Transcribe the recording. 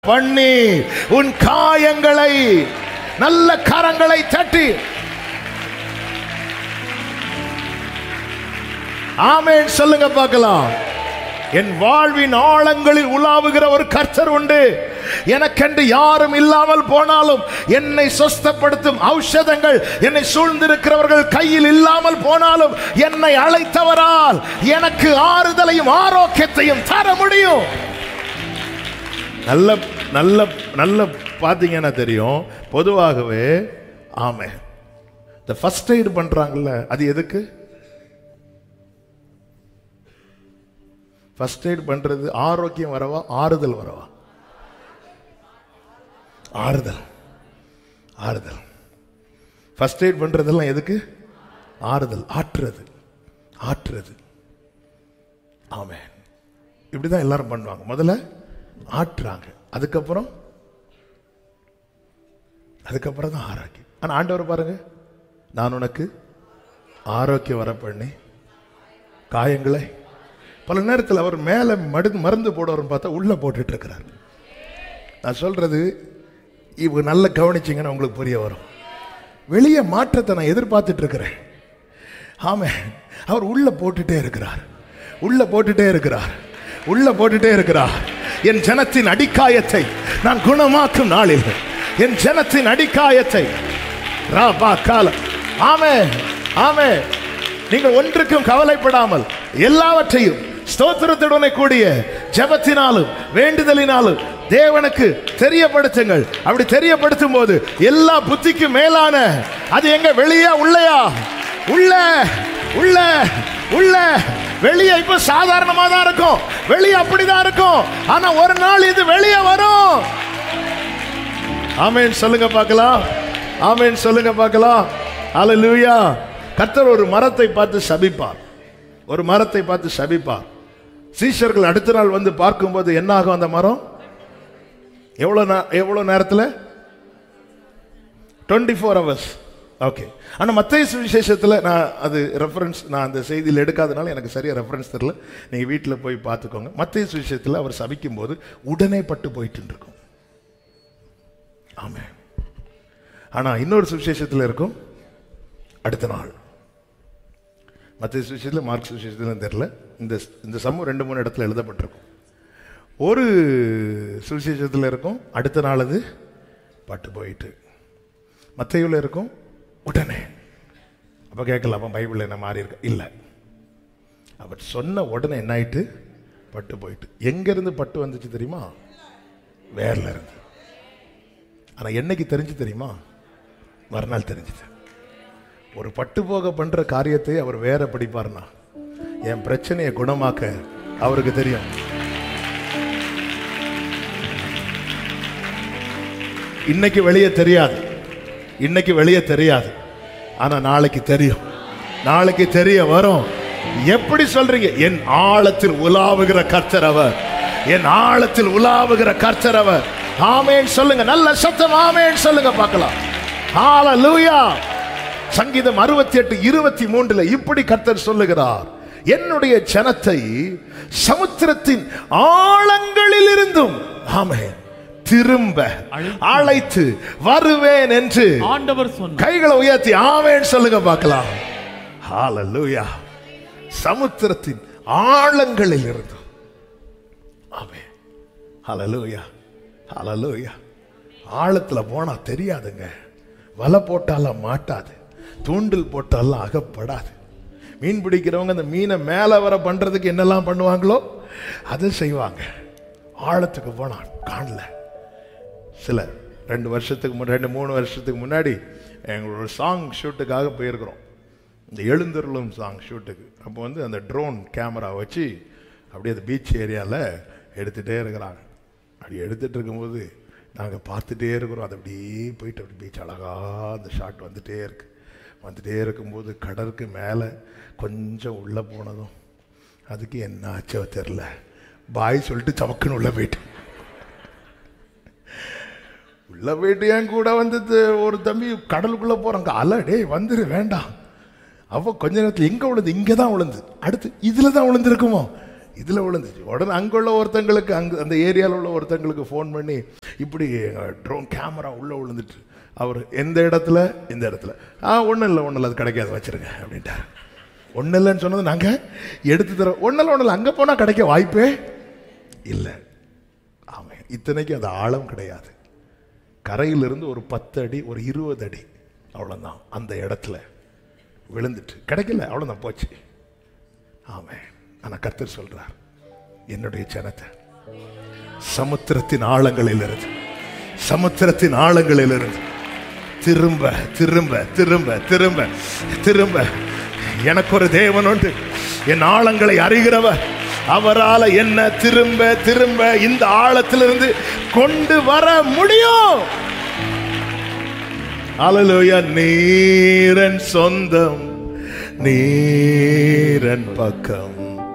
பண்ணி உன் காயங்களை நல்ல கரங்களை தட்டி ஆமென் சொல்லுங்க பார்க்கலாம் என் வாழ்வின் ஆழங்களில் உலாவுகிற ஒரு கர்த்தர் உண்டு எனக்கென்று யாரும் இல்லாமல் போனாலும் என்னை சொஸ்தப்படுத்தும் ஔஷதங்கள் என்னை சூழ்ந்திருக்கிறவர்கள் கையில் இல்லாமல் போனாலும் என்னை அழைத்தவரால் எனக்கு ஆறுதலையும் ஆரோக்கியத்தையும் தர முடியும் நல்ல நல்ல நல்ல பார்த்தீங்கன்னா தெரியும் பொதுவாகவே ஆமே இந்த ஃபர்ஸ்ட் எய்டு பண்றாங்கல்ல அது எதுக்கு ஃபர்ஸ்ட் எய்ட் பண்றது ஆரோக்கியம் வரவா ஆறுதல் வரவா ஆறுதல் ஆறுதல் ஃபர்ஸ்ட் எய்ட் பண்றதெல்லாம் எதுக்கு ஆறுதல் ஆற்றுறது ஆற்றுறது ஆமே இப்படிதான் எல்லாரும் பண்ணுவாங்க முதல்ல ஆற்றுறாங்க அதுக்கப்புறம் அதுக்கப்புறம் தான் ஆரோக்கியம் ஆனா ஆண்டவர் பாருங்க நான் உனக்கு ஆரோக்கியம் வர பண்ணி காயங்களை பல நேரத்தில் அவர் மேலே மடு மருந்து போடுவார்னு பார்த்தா உள்ள போட்டுட்டு இருக்கிறார் நான் சொல்றது இவங்க நல்லா கவனிச்சிங்கன்னா உங்களுக்கு புரிய வரும் வெளியே மாற்றத்தை நான் எதிர்பார்த்துட்டு இருக்கிறேன் ஆமே அவர் உள்ள போட்டுட்டே இருக்கிறார் உள்ள போட்டுட்டே இருக்கிறார் உள்ள போட்டுட்டே இருக்கிறார் என் ஜனத்தின் அடிக்காயத்தை நான் குணமாக்கும் நாளில் என் ஜனத்தின் அடிக்காயத்தை ராபா காலம் ஆமே ஆமே நீங்கள் ஒன்றுக்கும் கவலைப்படாமல் எல்லாவற்றையும் ஸ்தோத்திரத்துடனே கூடிய ஜெபத்தினாலும் வேண்டுதலினாலும் தேவனுக்கு தெரியப்படுத்துங்கள் அப்படி தெரியப்படுத்தும் போது எல்லா புத்திக்கும் மேலான அது எங்க வெளியா உள்ளயா உள்ள உள்ள உள்ள வெளியே இப்ப சாதாரணமா தான் இருக்கும் வெளியே அப்படிதான் இருக்கும் ஆனா ஒரு நாள் இது வெளியே வரும் ஆமென் சொல்லுங்க பார்க்கலாம் ஆமென் சொல்லுங்க பார்க்கலாம் அல்லேலூயா கர்த்தர் ஒரு மரத்தை பார்த்து சபிப்பார் ஒரு மரத்தை பார்த்து சபிப்பார் சீஷர்கள் அடுத்த நாள் வந்து பார்க்கும்போது என்ன ஆகும் அந்த மரம் எவ்வளோ நே- எவ்வளோ நேரத்தில் டுவெண்ட்டி ஃபோர் ஹவர்ஸ் ஓகே ஆனால் மத்திய சுவிசேஷத்தில் நான் அது ரெஃபரன்ஸ் நான் அந்த செய்தியில் எடுக்காதனால எனக்கு சரியாக ரெஃபரன்ஸ் தெரியல நீங்கள் வீட்டில் போய் பார்த்துக்கோங்க மத்திய சுவிசேஷத்தில் அவர் சபிக்கும் போது உடனே பட்டு போயிட்டு இருக்கும் ஆமே ஆனால் இன்னொரு சுவிசேஷத்தில் இருக்கும் அடுத்த நாள் மத்திய சுவிசேஷத்தில் மார்க் சுவிசேஷத்தில் தெரியல இந்த இந்த சமூகம் ரெண்டு மூணு இடத்துல எழுதப்பட்டிருக்கும் ஒரு சுவிசேஷத்தில் இருக்கும் அடுத்த நாள் அது பட்டு போயிட்டு மத்தையில் இருக்கும் உடனே அப்போ கேட்கல அப்போ பைபிளில் என்ன மாறி இருக்கு இல்லை அவர் சொன்ன உடனே என்ன ஆயிட்டு பட்டு போயிட்டு எங்கேருந்து பட்டு வந்துச்சு தெரியுமா வேர்ல இருந்து ஆனால் என்னைக்கு தெரிஞ்சு தெரியுமா மறுநாள் தெரிஞ்சுது ஒரு பட்டு போக பண்ற காரியத்தை அவர் வேற படிப்பார்னா என் பிரச்சனையை குணமாக்க அவருக்கு தெரியும் இன்னைக்கு வெளியே தெரியாது இன்னைக்கு வெளியே தெரியாது ஆனா நாளைக்கு தெரியும் நாளைக்கு தெரிய வரும் எப்படி சொல்றீங்க என் ஆழத்தில் உலாவுகிற கர்த்தர் அவர் என் ஆழத்தில் உலாவுகிற கர்த்தர் அவர் ஆமேன் சொல்லுங்க நல்ல சத்தம் ஆமேன் சொல்லுங்க பார்க்கலாம் ஹalleluya சங்கீதம் அறுபத்தி எட்டு இருபத்தி மூன்றுல இப்படி கர்த்தர் சொல்லுகிறார் என்னுடைய ஜனத்தை சமுத்திரத்தின் ஆழங்களில் இருந்தும் ஆமென் திரும்ப அழைத்து வருவேன் என்று ஆண்டவர் சொன்னார் கைகளை உயர்த்தி ஆவேன் சொல்லுங்க பார்க்கலாம் ஹalleluya சமுத்திரத்தின் ஆழங்களில் இருந்தும் ஆமே ஹalleluya ஹalleluya ஆழத்துல போனா தெரியாதுங்க வலை போட்டாலாம் மாட்டாது தூண்டில் போட்டாலாம் அகப்படாது மீன் பிடிக்கிறவங்க அந்த மீனை மேலே வர பண்றதுக்கு என்னெல்லாம் பண்ணுவாங்களோ அதை செய்வாங்க ஆழத்துக்கு போனா காணல சில ரெண்டு வருஷத்துக்கு முன்னாடி ரெண்டு மூணு வருஷத்துக்கு முன்னாடி எங்களோட சாங் ஷூட்டுக்காக போயிருக்கிறோம் இந்த எழுந்தருளும் சாங் ஷூட்டுக்கு அப்போ வந்து அந்த ட்ரோன் கேமரா வச்சு அப்படியே அந்த பீச் ஏரியாவில் எடுத்துகிட்டே இருக்கிறாங்க அப்படி எடுத்துகிட்டு இருக்கும்போது நாங்கள் பார்த்துட்டே இருக்கிறோம் அது அப்படியே போயிட்டு அப்படி பீச் அழகாக அந்த ஷாட் வந்துட்டே இருக்கு வந்துட்டே இருக்கும்போது கடலுக்கு மேலே கொஞ்சம் உள்ளே போனதும் அதுக்கு என்ன ஆச்சோ தெரில பாய் சொல்லிட்டு சமக்குன்னு உள்ளே போயிட்டு உள்ள போயிட்டு என் கூட வந்து ஒரு தம்பி கடலுக்குள்ள போறாங்க அல டேய் வந்துரு வேண்டாம் அவ கொஞ்ச நேரத்தில் எங்க விழுந்து இங்கே தான் விழுந்து அடுத்து இதுல தான் விழுந்திருக்குமோ இதில் விழுந்துச்சு உடனே அங்குள்ள ஒருத்தங்களுக்கு அங்கே அந்த ஏரியாவில் உள்ள ஒருத்தங்களுக்கு ஃபோன் பண்ணி இப்படி ட்ரோன் கேமரா உள்ளே விழுந்துட்டு அவர் எந்த இடத்துல இந்த இடத்துல ஆ ஒன்றும் இல்லை ஒன்றும் இல்லை அது கிடைக்காது வச்சிருங்க அப்படின்ட்டார் ஒன்றும் இல்லைன்னு சொன்னது நாங்கள் எடுத்து தரோம் ஒன்றும் இல்லை ஒன்றும் இல்லை அங்கே போனால் கிடைக்க வாய்ப்பே இல்லை ஆமாம் இத்தனைக்கும் அது ஆழம் கிடையாது கரையிலிருந்து ஒரு பத்து அடி ஒரு இருபது அடி அவ்வளோதான் அந்த இடத்துல விழுந்துட்டு கிடைக்கல அவ்வளோதான் போச்சு ஆமாம் ஆனால் கர்த்தர் சொல்றார் என்னுடைய ஜனத்தை சமுத்திரத்தின் ஆழங்களிலிருந்து சமுத்திரத்தின் ஆழங்களிலிருந்து திரும்ப திரும்ப திரும்ப திரும்ப திரும்ப எனக்கு ஒரு தேவன் உண்டு என் ஆழங்களை அறிகிறவர் அவரால என்ன திரும்ப திரும்ப இந்த ஆழத்திலிருந்து கொண்டு வர முடியும் அலலுயா நீரன் சொந்தம் நீரன் பக்கம்